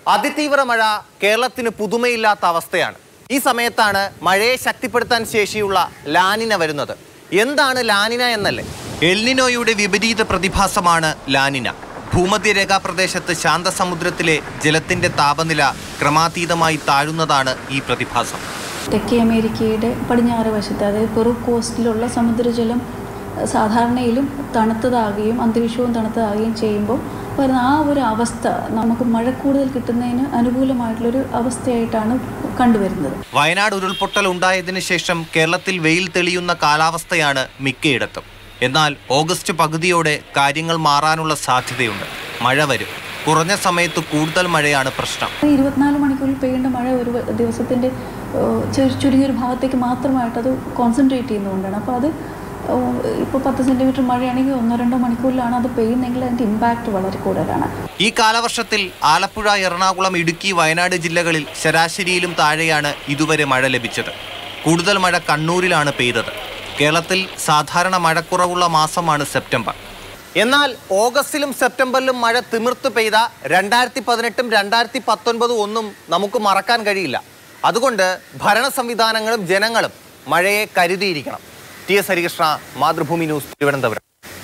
അതിതീവ്ര മഴ കേരളത്തിന് പുതുമയില്ലാത്ത അവസ്ഥയാണ് ഈ സമയത്താണ് മഴയെ ശക്തിപ്പെടുത്താൻ ശേഷിയുള്ള ലാനിന വരുന്നത് എന്താണ് ലാനിന എന്നല്ലേ എൽനിനോയുടെ വിപരീത പ്രതിഭാസമാണ് ലാനിന ഭൂമധ്യരേഖാ പ്രദേശത്ത് ശാന്തസമുദ്രത്തിലെ ജലത്തിന്റെ താപനില ക്രമാതീതമായി താഴുന്നതാണ് ഈ പ്രതിഭാസം തെക്കേ അമേരിക്കയുടെ പടിഞ്ഞാറ് വശത്ത് അതായത് പെറു കോസ്റ്റിലുള്ള സമുദ്രജലം അഹ് സാധാരണയിലും തണുത്തതാകുകയും അന്തരീക്ഷവും തണുത്തതാകുകയും ചെയ്യുമ്പോൾ വരുന്ന ആ ഒരു അവസ്ഥ നമുക്ക് മഴ കൂടുതൽ കിട്ടുന്നതിന് അനുകൂലമായിട്ടുള്ളൊരു അവസ്ഥയായിട്ടാണ് കണ്ടുവരുന്നത് വയനാട് ഉരുൾപൊട്ടൽ ഉണ്ടായതിനു ശേഷം കേരളത്തിൽ വെയിൽ തെളിയുന്ന കാലാവസ്ഥയാണ് മിക്കയിടത്തും എന്നാൽ ഓഗസ്റ്റ് പകുതിയോടെ കാര്യങ്ങൾ മാറാനുള്ള സാധ്യതയുണ്ട് മഴ വരും കുറഞ്ഞ സമയത്ത് കൂടുതൽ മഴയാണ് പ്രശ്നം ഇരുപത്തിനാല് മണിക്കൂറിൽ പെയ്യേണ്ട മഴ ഒരു വ- ദിവസത്തിൻ്റെ ഏഹ്, ചു- ചുരുങ്ങിയൊരു ഭാഗത്തേക്ക് മാത്രമായിട്ട് അത് കോൺസെൻട്രേറ്റ് ചെയ്യുന്നതുകൊണ്ടാണ് അപ്പോൾ അത് ഇപ്പോൾ പത്ത് സെൻറ്റിമീറ്റർ മഴയാണെങ്കിൽ ഒന്നോ രണ്ടോ മണിക്കൂറിലാണ് അത് പെയ്യുന്നെങ്കിൽ അതിൻ്റെ ഇമ്പാക്റ്റ് വളരെ കൂടുതലാണ് ഈ കാലവർഷത്തിൽ ആലപ്പുഴ എറണാകുളം ഇടുക്കി വയനാട് ജില്ലകളിൽ ശരാശരിയിലും താഴെയാണ് ഇതുവരെ മഴ ലഭിച്ചത് കൂടുതൽ മഴ കണ്ണൂരിലാണ് പെയ്തത് കേരളത്തിൽ സാധാരണ മഴക്കുറവുള്ള മാസമാണ് സെപ്റ്റംബർ എന്നാൽ ഓഗസ്റ്റിലും സെപ്റ്റംബറിലും മഴ തിമിർത്ത് പെയ്ത രണ്ടായിരത്തി പതിനെട്ടും രണ്ടായിരത്തി പത്തൊൻപതും ഒന്നും നമുക്ക് മറക്കാൻ കഴിയില്ല അതുകൊണ്ട് ഭരണ സംവിധാനങ്ങളും ജനങ്ങളും മഴയെ കരുതിയിരിക്കണം T S Harikrishna Mathrubhumi news Thiruvananthapuram